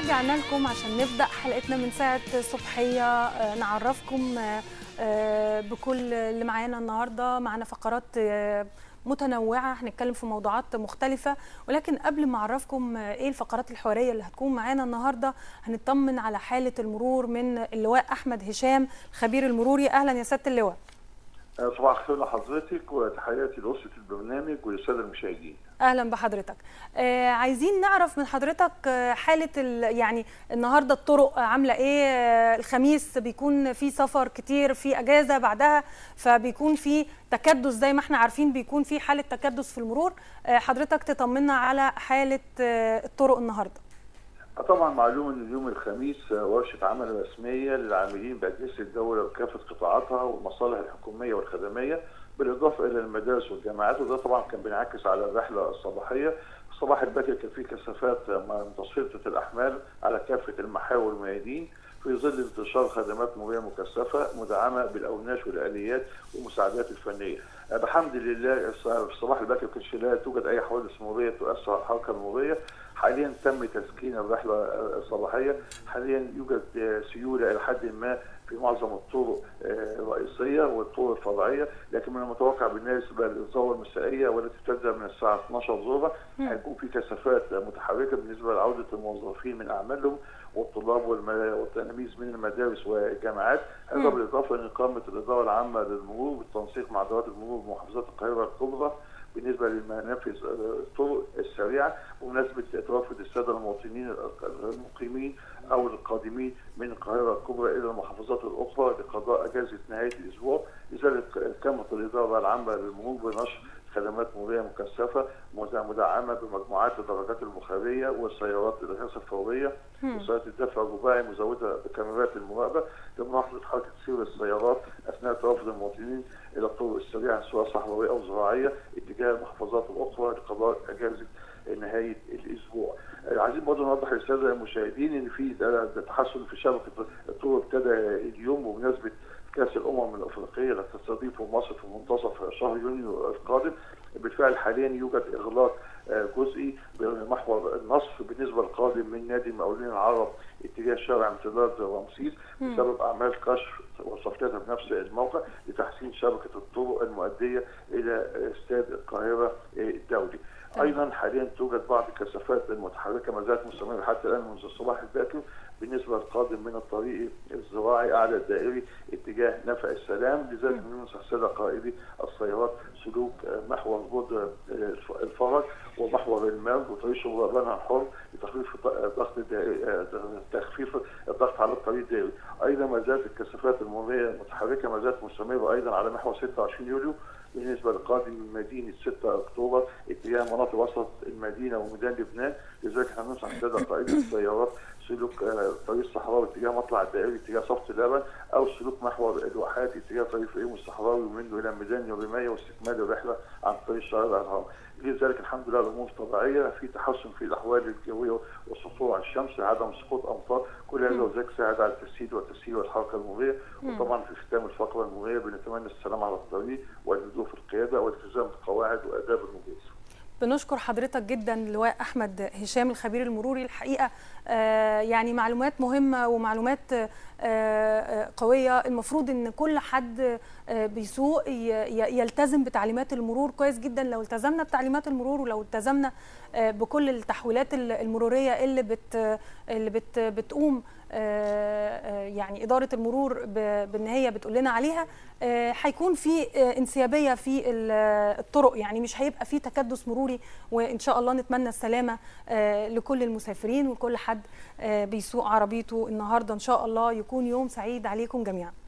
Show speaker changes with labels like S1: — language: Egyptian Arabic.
S1: ورجعنا لكم عشان نبدا حلقتنا من ساعه صبحيه آه، نعرفكم آه، آه، بكل اللي معانا النهارده معانا فقرات آه، متنوعه هنتكلم في موضوعات مختلفه ولكن قبل ما اعرفكم آه، ايه الفقرات الحواريه اللي هتكون معانا النهارده هنطمن على حاله المرور من اللواء احمد هشام الخبير المروري اهلا يا سياده اللواء
S2: صباح الخير لحضرتك وتحياتي لأسرة البرنامج وللسادة المشاهدين.
S1: اهلا بحضرتك آه عايزين نعرف من حضرتك آه حاله ال- يعني النهارده الطرق عامله ايه آه الخميس بيكون في سفر كتير في اجازه بعدها فبيكون في تكدس زي ما احنا عارفين بيكون في حاله تكدس في المرور آه حضرتك تطمنا على حاله آه الطرق النهارده
S2: طبعا معلوم ان اليوم الخميس ورشه عمل رسميه للعاملين باجهزه الدوله وكافه قطاعاتها والمصالح الحكوميه والخدميه بالاضافه الى المدارس والجامعات وده طبعا كان بينعكس على الرحله الصباحيه الصباح الباكر كان في كثافات متسلطه الاحمال على كافه المحاور والميادين في ظل انتشار خدمات مروريه مكثفه مدعمه بالاوناش والاليات والمساعدات الفنيه. بحمد لله في الصباح الباكر كانش لا توجد اي حوادث مروريه تؤثر على الحركه المروريه حاليا تم تسكين الرحله الصباحيه حاليا يوجد سيوله الى حد ما في معظم الطرق الرئيسيه والطرق الفرعيه لكن من المتوقع بالنسبه للذروه المسائيه والتي تبدا من الساعه 12 ظهرا هيكون في كثافات متحركه بالنسبه لعوده الموظفين من اعمالهم والطلاب والتلاميذ من المدارس والجامعات هذا بالاضافه لاقامه الاداره العامه للمرور بالتنسيق مع ادارات المرور بمحافظات القاهره الكبرى بالنسبه للمنافذ الطرق السريعه بمناسبه توافد الساده المواطنين المقيمين او القادمين من القاهره الكبرى الى المحافظات الاخرى لقضاء اجازه نهايه الاسبوع لذلك قامت الاداره العامه للمرور بنشر خدمات مروريه مكثفه مدعمه بمجموعات الدراجات المخابيه والسيارات الغاز الفوريه وسيارات الدفع الرباعي مزوده بكاميرات المراقبه لملاحظه حركه سير السيارات اثناء توافد المواطنين الى الطرق السريعه سواء صحراويه او زراعيه اتجاه المحافظات الاخرى لقضاء اجازه نهايه الاسبوع. عايزين برضه نوضح للساده المشاهدين ان في تحسن في شبكه الطرق ابتدى اليوم بمناسبه كاس الامم الافريقيه التي تستضيفه مصر في منتصف شهر يونيو القادم بالفعل حاليا يوجد اغلاق جزئي بمحور النصف بالنسبه للقادم من نادي المقاولين العرب اتجاه شارع امتداد رمسيس بسبب اعمال كشف وصفتها بنفس الموقع لتحسين شبكه الطرق المؤديه الى استاد القاهره الدولي. ايضا حاليا توجد بعض الكثافات المتحركه ما زالت مستمره حتى الان منذ الصباح الباكر بالنسبه للقادم من الطريق الزراعي اعلى الدائري اتجاه نفع السلام لذلك ننصح الساده قائدي السيارات سلوك محور بود الفرج ومحور المرج وطريق شبرا الحر لتخفيف ضغط تخفيف الضغط على الطريق الدائري ايضا ما زالت الكثافات المروريه المتحركه ما زالت مستمره ايضا على محور 26 يوليو بالنسبه لقادم من مدينه 6 اكتوبر اتجاه مناطق وسط المدينه وميدان لبنان لذلك احنا بننصح الساده قائدي السيارات سلوك طريق الصحراوي اتجاه مطلع الدائري اتجاه صفت اللبن او سلوك محور الواحات اتجاه طريق فقيم الصحراوي ومنه الى ميدان الرمايه واستكمال الرحله عن طريق شارع الاهرام. لذلك الحمد لله الامور طبيعيه في تحسن في الاحوال الجويه وسطوع الشمس عدم سقوط امطار كل هذا وذلك ساعد على التسهيل والتسهيل والحركه المروريه وطبعا في ختام الفقره المروريه بنتمنى السلام على الطريق والهدوء في القياده والالتزام بالقواعد واداب المرور.
S1: بنشكر حضرتك جدا اللواء احمد هشام الخبير المروري الحقيقه آه يعني معلومات مهمه ومعلومات آه قويه المفروض ان كل حد آه بيسوق يلتزم بتعليمات المرور كويس جدا لو التزمنا بتعليمات المرور ولو التزمنا بكل التحويلات المروريه اللي بت اللي بت بتقوم يعني اداره المرور بان هي بتقول لنا عليها هيكون في انسيابيه في الطرق يعني مش هيبقى في تكدس مروري وان شاء الله نتمنى السلامه لكل المسافرين وكل حد بيسوق عربيته النهارده ان شاء الله يكون يوم سعيد عليكم جميعا